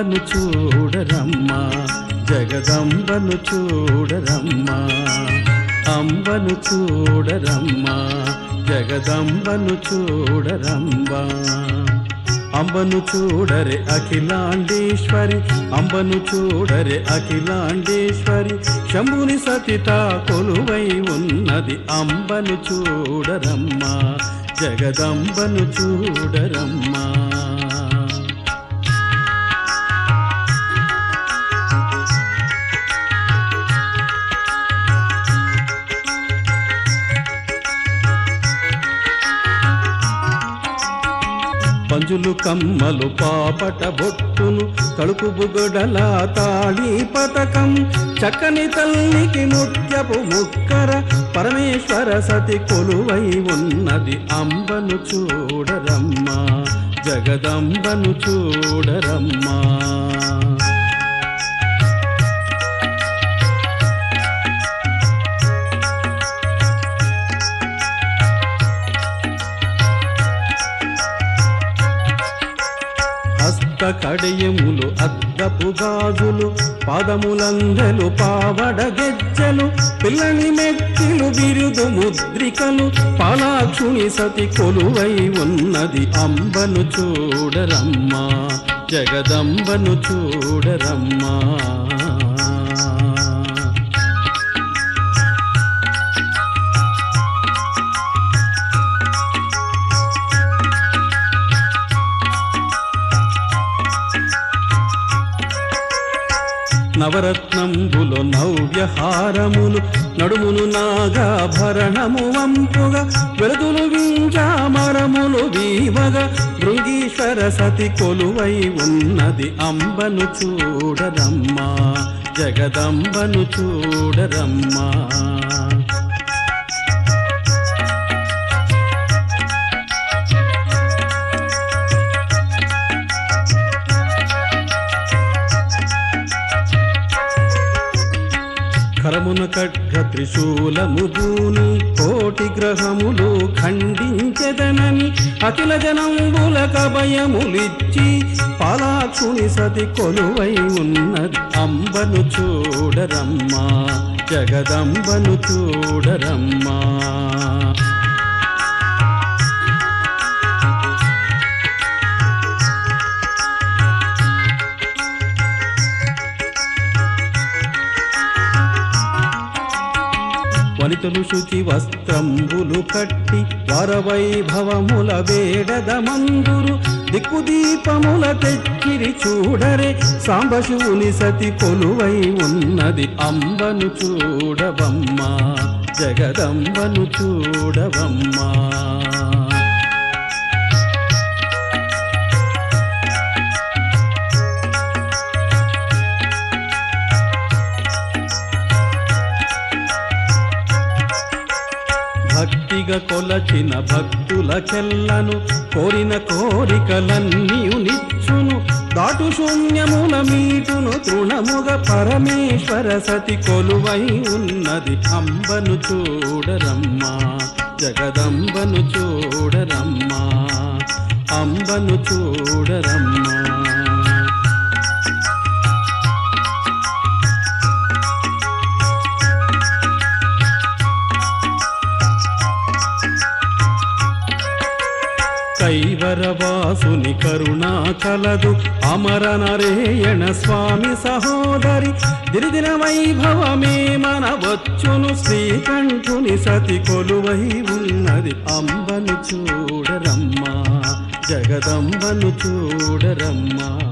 అంబను చూడరమ్మా జగదంబను చూడరమ్మా అంబను చూడరమ్మా జగదంబను చూడరమ్మా అంబను చూడరే అఖిలాండేశ్వరి అంబను చూడరే అఖిలాండేశ్వరి శంభుని సతిత కొలువై ఉన్నది అంబను చూడరమ్మా జగదంబను చూడరమ్మా పంజులు కమ్మలు పాపట బొట్టును తలుపు బుగడల తాళి పతకం చక్కని తల్లికి ముత్యపు ముక్కర పరమేశ్వర సతి కొలువై ఉన్నది అంబను చూడరమ్మా జగదంబను చూడరమ్మా హస్త కడియములు అద్దపు గాజులు పాదములందలు పావడ గెజ్జలు పిల్లని మెట్టిలు బిరుదు ముద్రికలు పాలాక్షుని సతి కొలువై ఉన్నది అంబను చూడరమ్మా జగదంబను చూడరమ్మా నవరత్నంబులు నవ్యహారములు నడుమును నాగాభరణము వంపుగా వెలుతులు వింజామరములు వీవగా భృంగీశ్వర సతి కొలువై ఉన్నది అంబను చూడరమ్మా జగదంబను చూడరమ్మా కరమున ఖడ్గ త్రిశూలము బూని కోటి గ్రహములు ఖండించెదనని అఖిల జనంబుల కభయములిచ్చి పాలాక్షుని సతి కొలువై ఉన్నది అంబను చూడరమ్మా జగదంబను చూడరమ్మా వనితలు శుచి వస్త్రంబులు కట్టి వరవైభవముల వేడద మందురు దిక్కుదీపముల తెచ్చిరి చూడరే సాంబశివుని సతి కొలువై ఉన్నది అంబను చూడవమ్మా జగదంబను చూడవమ్మా భక్తిగా కొలచిన భక్తులకెల్లను కోరిన కోరికలన్నీయు నిచ్చును దాటు శూన్యముల మీటును తృణముగ పరమేశ్వర సతి కొలువై ఉన్నది అంబను చూడరమ్మా జగదంబను చూడరమ్మా అంబను చూడరమ్మా కైవరవాసుని కరుణా కలదు అమర నరేయణ స్వామి సహోదరి దిరిదిన వైభవమే మన వచ్చును శ్రీకంఠుని సతి కొలువై ఉన్నది అంబను చూడరమ్మా జగదంబను చూడరమ్మా